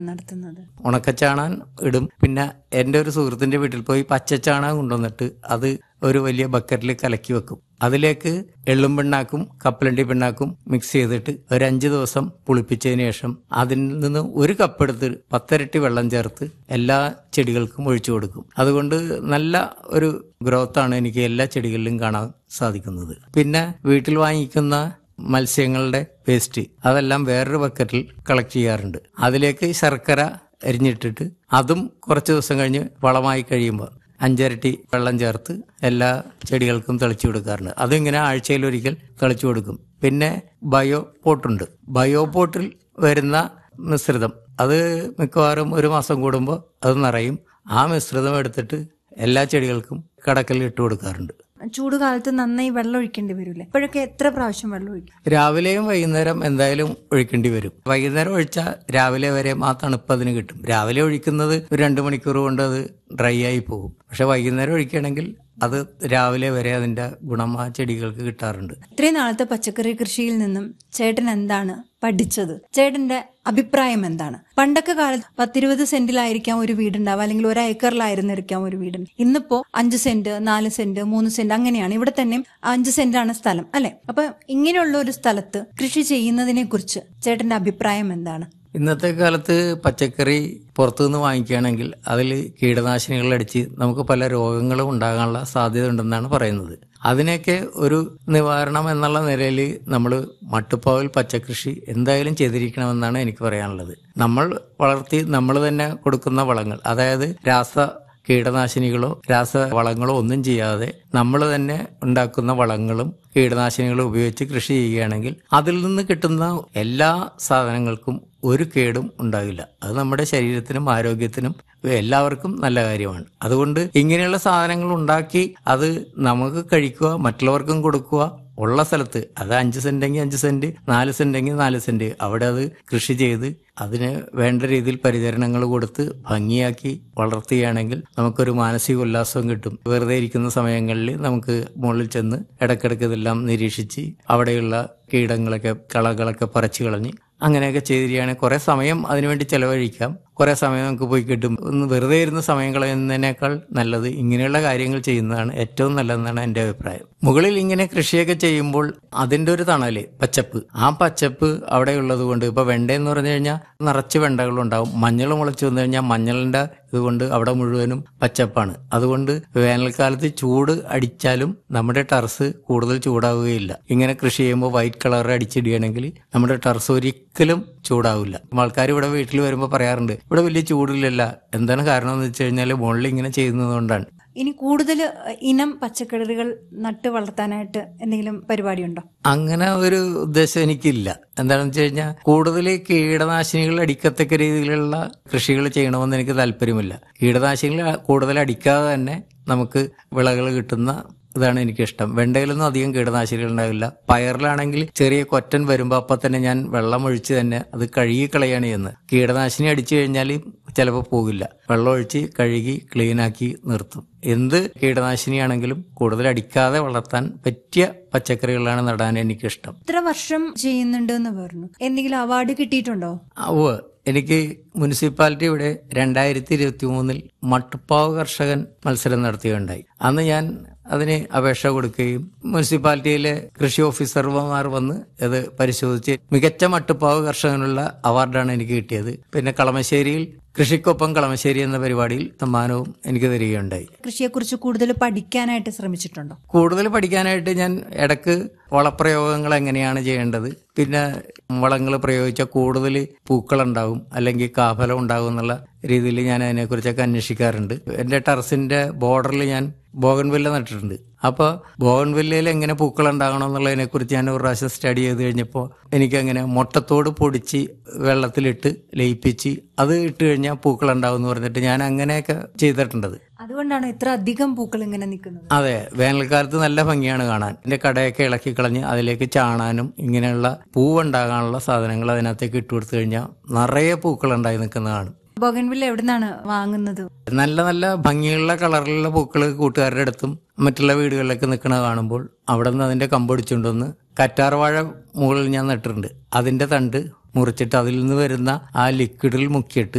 നടത്തുന്നത് ഉണക്കച്ചാണാൻ ഇടും പിന്നെ എൻ്റെ ഒരു സുഹൃത്തിന്റെ വീട്ടിൽ പോയി പച്ചച്ചാണകം കൊണ്ടുവന്നിട്ട് അത് ഒരു വലിയ ബക്കറ്റിൽ കലക്കി വെക്കും അതിലേക്ക് എള്ളും പിണ്ണാക്കും കപ്പലണ്ടി പിണ്ണാക്കും മിക്സ് ചെയ്തിട്ട് ഒരു അഞ്ച് ദിവസം പുളിപ്പിച്ചതിന് ശേഷം അതിൽ നിന്ന് ഒരു കപ്പെടുത്ത് പത്തരട്ടി വെള്ളം ചേർത്ത് എല്ലാ ചെടികൾക്കും ഒഴിച്ചു കൊടുക്കും അതുകൊണ്ട് നല്ല ഒരു ഗ്രോത്താണ് എനിക്ക് എല്ലാ ചെടികളിലും കാണാൻ സാധിക്കുന്നത് പിന്നെ വീട്ടിൽ വാങ്ങിക്കുന്ന മത്സ്യങ്ങളുടെ വേസ്റ്റ് അതെല്ലാം വേറൊരു ബക്കറ്റിൽ കളക്ട് ചെയ്യാറുണ്ട് അതിലേക്ക് ശർക്കര അരിഞ്ഞിട്ടിട്ട് അതും കുറച്ച് ദിവസം കഴിഞ്ഞ് വളമായി കഴിയുമ്പോൾ അഞ്ചരട്ടി വെള്ളം ചേർത്ത് എല്ലാ ചെടികൾക്കും തെളിച്ചു കൊടുക്കാറുണ്ട് അതിങ്ങനെ ആഴ്ചയിലൊരിക്കൽ തെളിച്ചു കൊടുക്കും പിന്നെ ബയോ പോട്ടുണ്ട് ബയോ പോട്ടിൽ വരുന്ന മിശ്രിതം അത് മിക്കവാറും ഒരു മാസം കൂടുമ്പോൾ അത് നിറയും ആ മിശ്രിതം എടുത്തിട്ട് എല്ലാ ചെടികൾക്കും കടക്കൽ ഇട്ട് കൊടുക്കാറുണ്ട് ചൂട് കാലത്ത് നന്നായി വെള്ളം ഒഴിക്കേണ്ടി വരില്ലേ ഇപ്പോഴൊക്കെ എത്ര പ്രാവശ്യം വെള്ളം ഒഴിക്കും രാവിലെയും വൈകുന്നേരം എന്തായാലും ഒഴിക്കേണ്ടി വരും വൈകുന്നേരം ഒഴിച്ചാൽ രാവിലെ വരെ ആ തണുപ്പ് അതിന് കിട്ടും രാവിലെ ഒഴിക്കുന്നത് ഒരു രണ്ട് മണിക്കൂർ കൊണ്ട് അത് ഡ്രൈ ആയി പോകും പക്ഷെ വൈകുന്നേരം ഒഴിക്കുകയാണെങ്കിൽ അത് രാവിലെ വരെ അതിന്റെ ഗുണം ആ ചെടികൾക്ക് കിട്ടാറുണ്ട് ഇത്രയും നാളത്തെ പച്ചക്കറി കൃഷിയിൽ നിന്നും ചേട്ടൻ എന്താണ് പഠിച്ചത് ചേട്ടന്റെ അഭിപ്രായം എന്താണ് പണ്ടൊക്കെ കാലത്ത് പത്തിരുപത് സെന്റിലായിരിക്കാം ഒരു വീടുണ്ടാവുക അല്ലെങ്കിൽ ഒരു ഏക്കറിലായിരുന്നിരിക്കാം ഒരു വീട് ഇന്നിപ്പോ അഞ്ച് സെന്റ് നാല് സെന്റ് മൂന്ന് സെന്റ് അങ്ങനെയാണ് ഇവിടെ തന്നെ അഞ്ച് സെന്റാണ് സ്ഥലം അല്ലെ അപ്പൊ ഇങ്ങനെയുള്ള ഒരു സ്ഥലത്ത് കൃഷി ചെയ്യുന്നതിനെ കുറിച്ച് ചേട്ടന്റെ അഭിപ്രായം എന്താണ് ഇന്നത്തെ കാലത്ത് പച്ചക്കറി പുറത്തുനിന്ന് വാങ്ങിക്കുകയാണെങ്കിൽ അതിൽ കീടനാശിനികൾ അടിച്ച് നമുക്ക് പല രോഗങ്ങളും ഉണ്ടാകാനുള്ള സാധ്യത ഉണ്ടെന്നാണ് പറയുന്നത് അതിനൊക്കെ ഒരു നിവാരണം എന്നുള്ള നിലയിൽ നമ്മൾ മട്ടുപ്പാവിൽ പച്ചക്കൃഷി എന്തായാലും ചെയ്തിരിക്കണമെന്നാണ് എനിക്ക് പറയാനുള്ളത് നമ്മൾ വളർത്തി നമ്മൾ തന്നെ കൊടുക്കുന്ന വളങ്ങൾ അതായത് രാസ കീടനാശിനികളോ രാസവളങ്ങളോ ഒന്നും ചെയ്യാതെ നമ്മൾ തന്നെ ഉണ്ടാക്കുന്ന വളങ്ങളും കീടനാശിനികളും ഉപയോഗിച്ച് കൃഷി ചെയ്യുകയാണെങ്കിൽ അതിൽ നിന്ന് കിട്ടുന്ന എല്ലാ സാധനങ്ങൾക്കും ഒരു കേടും ഉണ്ടാകില്ല അത് നമ്മുടെ ശരീരത്തിനും ആരോഗ്യത്തിനും എല്ലാവർക്കും നല്ല കാര്യമാണ് അതുകൊണ്ട് ഇങ്ങനെയുള്ള സാധനങ്ങൾ ഉണ്ടാക്കി അത് നമുക്ക് കഴിക്കുക മറ്റുള്ളവർക്കും കൊടുക്കുക ഉള്ള സ്ഥലത്ത് അത് അഞ്ച് സെന്റെങ്കിൽ അഞ്ച് സെന്റ് നാല് സെന്റെങ്കിൽ നാല് സെന്റ് അവിടെ അത് കൃഷി ചെയ്ത് അതിന് വേണ്ട രീതിയിൽ പരിചരണങ്ങൾ കൊടുത്ത് ഭംഗിയാക്കി വളർത്തുകയാണെങ്കിൽ നമുക്കൊരു മാനസിക ഉല്ലാസവും കിട്ടും വെറുതെ ഇരിക്കുന്ന സമയങ്ങളിൽ നമുക്ക് മുകളിൽ ചെന്ന് ഇടയ്ക്കിടയ്ക്ക് ഇതെല്ലാം നിരീക്ഷിച്ച് അവിടെയുള്ള കീടങ്ങളൊക്കെ കളകളൊക്കെ പറിച്ചു കളഞ്ഞ് അങ്ങനെയൊക്കെ ചെയ്തിരിക്കുകയാണെങ്കിൽ കുറെ സമയം അതിനുവേണ്ടി ചെലവഴിക്കാം കുറെ സമയം നമുക്ക് പോയി കിട്ടും ഒന്ന് വെറുതെ ഇരുന്ന് സമയം കളയുന്നതിനേക്കാൾ നല്ലത് ഇങ്ങനെയുള്ള കാര്യങ്ങൾ ചെയ്യുന്നതാണ് ഏറ്റവും നല്ലതെന്നാണ് എൻ്റെ അഭിപ്രായം മുകളിൽ ഇങ്ങനെ കൃഷിയൊക്കെ ചെയ്യുമ്പോൾ അതിൻ്റെ ഒരു തണല് പച്ചപ്പ് ആ പച്ചപ്പ് അവിടെ ഉള്ളത് കൊണ്ട് ഇപ്പൊ വെണ്ട എന്ന് പറഞ്ഞു കഴിഞ്ഞാൽ നിറച്ച് വെണ്ടകളുണ്ടാവും മഞ്ഞൾ മുളച്ചു വന്നു കഴിഞ്ഞാൽ മഞ്ഞളിന്റെ ഇതുകൊണ്ട് അവിടെ മുഴുവനും പച്ചപ്പാണ് അതുകൊണ്ട് വേനൽക്കാലത്ത് ചൂട് അടിച്ചാലും നമ്മുടെ ടെറസ് കൂടുതൽ ചൂടാവുകയില്ല ഇങ്ങനെ കൃഷി ചെയ്യുമ്പോൾ വൈറ്റ് കളർ അടിച്ചിടുകയാണെങ്കിൽ നമ്മുടെ ടെറസ് ഒരിക്കലും ചൂടാവില്ല ആൾക്കാർ ഇവിടെ വീട്ടിൽ വരുമ്പോൾ പറയാറുണ്ട് ഇവിടെ വലിയ ചൂടില്ലല്ല എന്താണ് കാരണം എന്ന് വെച്ച് കഴിഞ്ഞാൽ മുകളിൽ ഇങ്ങനെ ചെയ്യുന്നത് കൊണ്ടാണ് ഇനി കൂടുതൽ ഇനം പച്ചക്കറികൾ നട്ട് വളർത്താനായിട്ട് എന്തെങ്കിലും പരിപാടിയുണ്ടോ അങ്ങനെ ഒരു ഉദ്ദേശം എനിക്കില്ല എന്താണെന്ന് വെച്ച് കഴിഞ്ഞാൽ കൂടുതൽ കീടനാശിനികൾ അടിക്കത്തക്ക രീതിയിലുള്ള കൃഷികൾ ചെയ്യണമെന്ന് എനിക്ക് താല്പര്യമില്ല കീടനാശിനികൾ കൂടുതൽ അടിക്കാതെ തന്നെ നമുക്ക് വിളകൾ കിട്ടുന്ന ഇതാണ് എനിക്കിഷ്ടം വെണ്ടയിലൊന്നും അധികം കീടനാശിനികൾ ഉണ്ടാവില്ല പയറിലാണെങ്കിൽ ചെറിയ കൊറ്റൻ വരുമ്പോൾ അപ്പം തന്നെ ഞാൻ വെള്ളം ഒഴിച്ച് തന്നെ അത് കഴുകി കളയാണ് ചെയ്യുന്നത് കീടനാശിനി അടിച്ചു കഴിഞ്ഞാൽ ചിലപ്പോൾ പോകില്ല വെള്ളം ഒഴിച്ച് കഴുകി ക്ലീനാക്കി നിർത്തും എന്ത് കീടനാശിനിയാണെങ്കിലും കൂടുതൽ അടിക്കാതെ വളർത്താൻ പറ്റിയ പച്ചക്കറികളാണ് നടാൻ എനിക്കിഷ്ടം ഇത്ര വർഷം ചെയ്യുന്നുണ്ട് എന്ന് പറഞ്ഞു എന്തെങ്കിലും അവാർഡ് കിട്ടിയിട്ടുണ്ടോ ഓ എനിക്ക് മുനിസിപ്പാലിറ്റി ഇവിടെ രണ്ടായിരത്തി ഇരുപത്തി മൂന്നിൽ മട്ടുപ്പാവ് കർഷകൻ മത്സരം നടത്തുകയുണ്ടായി അന്ന് ഞാൻ അതിന് അപേക്ഷ കൊടുക്കുകയും മുനിസിപ്പാലിറ്റിയിലെ കൃഷി ഓഫീസർമാർ വന്ന് അത് പരിശോധിച്ച് മികച്ച മട്ടുപ്പാവ് കർഷകനുള്ള അവാർഡാണ് എനിക്ക് കിട്ടിയത് പിന്നെ കളമശ്ശേരിയിൽ കൃഷിക്കൊപ്പം കളമശ്ശേരി എന്ന പരിപാടിയിൽ സമ്മാനവും എനിക്ക് തരികയുണ്ടായി കൃഷിയെക്കുറിച്ച് കൂടുതൽ പഠിക്കാനായിട്ട് ശ്രമിച്ചിട്ടുണ്ടോ കൂടുതൽ പഠിക്കാനായിട്ട് ഞാൻ ഇടക്ക് വളപ്രയോഗങ്ങൾ എങ്ങനെയാണ് ചെയ്യേണ്ടത് പിന്നെ വളങ്ങൾ പ്രയോഗിച്ച കൂടുതൽ പൂക്കളുണ്ടാവും അല്ലെങ്കിൽ കാഫലം ഉണ്ടാവും എന്നുള്ള രീതിയിൽ ഞാൻ അതിനെക്കുറിച്ചൊക്കെ അന്വേഷിക്കാറുണ്ട് എൻ്റെ ടെറസിന്റെ ബോർഡറിൽ ഞാൻ ബോഗൻവില്ല നട്ടിട്ടുണ്ട് അപ്പോൾ ബോഗൻവില്ലയിൽ എങ്ങനെ പൂക്കൾ ഉണ്ടാകണം എന്നുള്ളതിനെക്കുറിച്ച് ഞാൻ ഒരു പ്രാവശ്യം സ്റ്റഡി ചെയ്ത് കഴിഞ്ഞപ്പോൾ എനിക്കങ്ങനെ മുട്ടത്തോട് പൊടിച്ച് വെള്ളത്തിലിട്ട് ലയിപ്പിച്ച് അത് ഇട്ട് കഴിഞ്ഞാൽ പൂക്കൾ ഉണ്ടാവും എന്ന് പറഞ്ഞിട്ട് ഞാൻ അങ്ങനെയൊക്കെ ചെയ്തിട്ടുണ്ടത് അതുകൊണ്ടാണ് ഇത്ര അധികം പൂക്കൾ ഇങ്ങനെ നിൽക്കുന്നത് അതെ വേനൽക്കാലത്ത് നല്ല ഭംഗിയാണ് കാണാൻ എന്റെ കടയൊക്കെ ഇളക്കി കളഞ്ഞ് അതിലേക്ക് ചാണാനും ഇങ്ങനെയുള്ള പൂവുണ്ടാകാനുള്ള സാധനങ്ങൾ അതിനകത്തേക്ക് ഇട്ട് കൊടുത്തു കഴിഞ്ഞാൽ നിറയെ പൂക്കൾ ഉണ്ടായി നിൽക്കുന്നതാണ് ബോഗൻവില്ല എവിടുന്നാണ് വാങ്ങുന്നത് നല്ല നല്ല ഭംഗിയുള്ള കളറിലുള്ള പൂക്കൾ കൂട്ടുകാരുടെ അടുത്തും മറ്റുള്ള വീടുകളിലൊക്കെ നിൽക്കുന്നത് കാണുമ്പോൾ അവിടെ നിന്ന് അതിന്റെ കമ്പൊടിച്ചുകൊണ്ടുവന്ന് കറ്റാർവാഴ മുകളിൽ ഞാൻ നട്ടിട്ടുണ്ട് അതിന്റെ തണ്ട് മുറിച്ചിട്ട് അതിൽ നിന്ന് വരുന്ന ആ ലിക്വിഡിൽ മുക്കിയിട്ട്